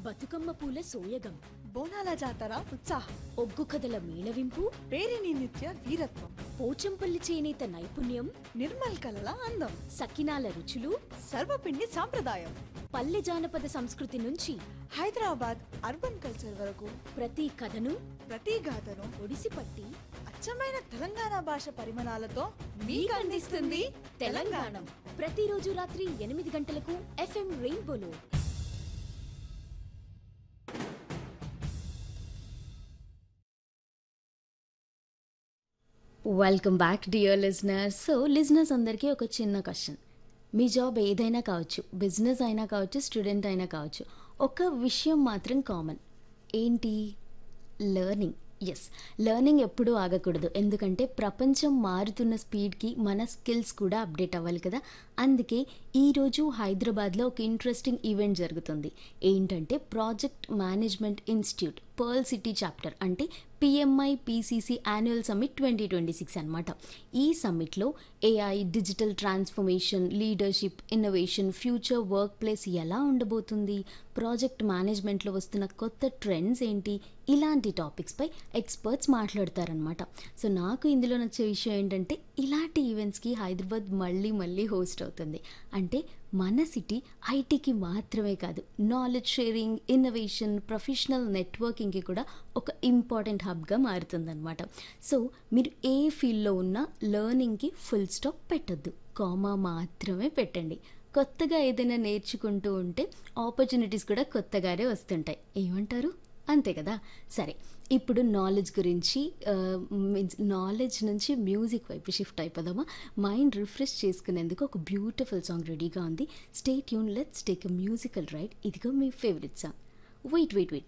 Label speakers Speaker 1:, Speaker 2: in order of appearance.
Speaker 1: బతుకమ్మ పూల సోయగం
Speaker 2: బోనాల జాతర ఉత్సాహం
Speaker 1: ఒగ్గు కథల మేళవింపు
Speaker 2: పేరిని నిత్య వీరత్వం
Speaker 1: పోచంపల్లి చేనేత నైపుణ్యం
Speaker 2: నిర్మల్ కలల అందం
Speaker 1: సకినాల రుచులు
Speaker 2: సర్వపిండి సాంప్రదాయం
Speaker 1: పల్లె జానపద సంస్కృతి నుంచి
Speaker 2: హైదరాబాద్ అర్బన్ కల్చర్ వరకు
Speaker 1: ప్రతి కథను
Speaker 2: ప్రతి గాథను
Speaker 1: ఒడిసిపట్టి
Speaker 2: అచ్చమైన తెలంగాణ భాష పరిమాణాలతో
Speaker 1: మీకు అందిస్తుంది తెలంగాణ ప్రతిరోజు రాత్రి ఎనిమిది గంటలకు ఎఫ్ఎం రెయిన్బోలో welcome back dear listeners so listeners అందరికీ ఒక చిన్న క్వశ్చన్ మీ జాబ్ ఏదైనా కావచ్చు బిజినెస్ అయినా కావచ్చు స్టూడెంట్ అయినా కావచ్చు ఒక విషయం మాత్రం కామన్ ఏంటి లెర్నింగ్ ఎస్ లెర్నింగ్ ఎప్పుడూ ఆగకూడదు ఎందుకంటే ప్రపంచం మారుతున్న స్పీడ్కి మన స్కిల్స్ కూడా అప్డేట్ అవ్వాలి కదా అందుకే ఈరోజు హైదరాబాద్లో ఒక ఇంట్రెస్టింగ్ ఈవెంట్ జరుగుతుంది ఏంటంటే project management institute pearl city chapter అంటే PMI PCC annual summit twenty twenty six అనమాట ఈ సమ్మిట్లో AI digital transformation leadership innovation future work place ఎలా ఉండబోతుంది ప్రాజెక్ట్ మేనేజ్మెంట్లో వస్తున్న కొత్త ట్రెండ్స్ ఏంటి ఇలాంటి టాపిక్స్పై ఎక్స్పర్ట్స్ మాట్లాడతారనమాట సో నాకు ఇందులో నచ్చే విషయం ఏంటంటే ఇలాంటి ఈవెంట్స్కి హైదరాబాద్ మళ్ళీ మళ్ళీ హోస్ట్ అవుతుంది అంటే మన సిటీ ఐటీకి మాత్రమే కాదు నాలెడ్జ్ షేరింగ్ ఇన్నోవేషన్ ప్రొఫెషనల్ నెట్వర్కింగ్కి కూడా ఒక ఇంపార్టెంట్ హబ్గా మారుతుందన్నమాట సో మీరు ఏ ఫీల్డ్లో ఉన్నా లెర్నింగ్కి ఫుల్ స్టాప్ పెట్టొద్దు కామా మాత్రమే పెట్టండి కొత్తగా ఏదైనా నేర్చుకుంటూ ఉంటే ఆపర్చునిటీస్ కూడా కొత్తగానే వస్తుంటాయి ఏమంటారు అంతే కదా సరే ఇప్పుడు నాలెడ్జ్ గురించి మీన్స్ నాలెడ్జ్ నుంచి మ్యూజిక్ వైపు షిఫ్ట్ అయిపోదామా మైండ్ రిఫ్రెష్ చేసుకునేందుకు ఒక బ్యూటిఫుల్ సాంగ్ రెడీగా ఉంది స్టేట్ యూన్ let's take a musical ride ఇదిగో మీ favourite song wait wait wait